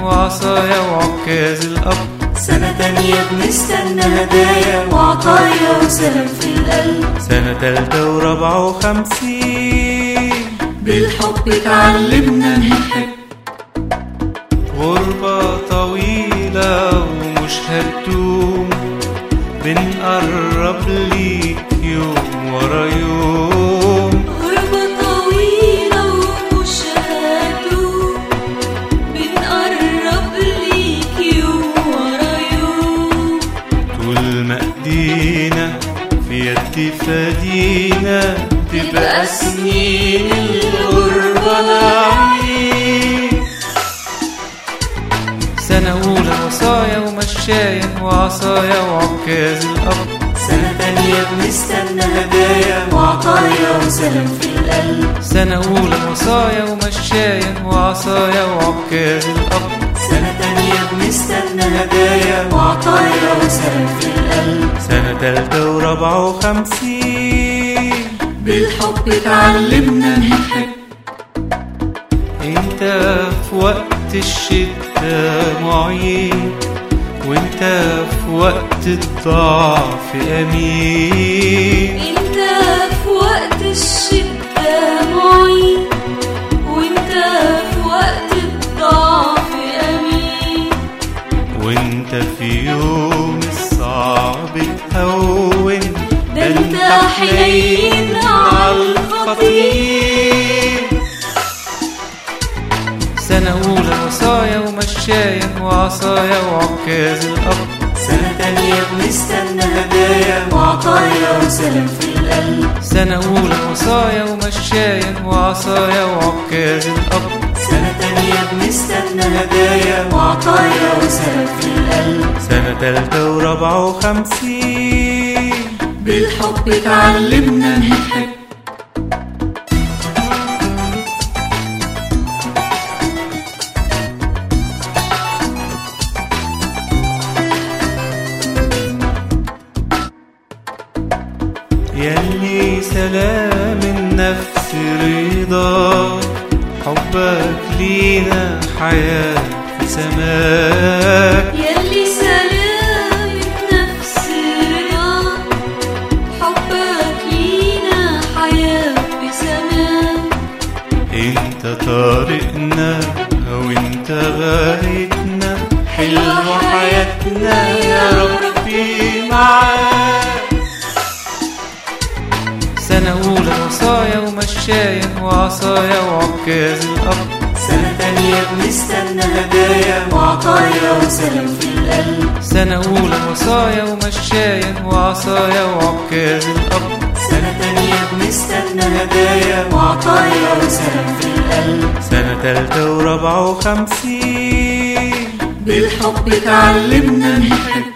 وعصايا وعكاز الأب سنة تانية بنستنى هدايا وعطايا وسلام في القلب سنة تالتة ورابعة وخمسين بالحب اتعلمنا نحب غربة طويلة ومش هتدوم بنقرب ليك يوم ورا يوم غربة طويلة ومش هتدوم بنقرب ليك يوم ورا يوم طول ما ايدينا في يد فدينا تبقى سنين الغربة نعيش سنة أولى وصايا ومشايا وعصايا وعكاز الأب سنة تانية بنستنى هدايا وعطايا وسلام في القلب سنة أولى وصايا ومشايا وعصايا وعكاز الأب سنة تانية بنستنى هدايا وعطايا وسلام في القلب سنة تالتة ورابعة وخمسين بالحب اتعلمنا نحب انت في وقت الشدة معين وانت في وقت الضعف امين انت في وقت الشدة معين وانت في وقت الضعف امين وانت في يوم الصعب تهون ده انت حنين على الخطير سنة أولى وصايا ومشايا وعصايا وعكاز الأب سنة تانية بنستنى هدايا وعطايا وسلام في القلب سنة أولى وصايا ومشايا وعصايا وعكاز الأب سنة تانية بنستنى هدايا وعطايا وسلام في القلب سنة تالتة ورابعة وخمسين بالحب اتعلمنا نحب يلي سلام النفس رضا حبك لينا حياة في سماك يلي سلام النفس رضا حبك لينا حياة في سماء انت طارقنا وانت غايتنا حلوة حياتنا يا ربي معاك سنة أولى وصايا ومشايا وعصايا وعكاز الأب سنة تانية بنستنى هدايا وعطايا وسلام في القلب سنة أولى وصايا ومشايا وعصايا وعكاز الأب سنة تانية بنستنى هدايا وعطايا وسلام في القلب سنة تالتة ورابعة وخمسين بالحب اتعلمنا نحب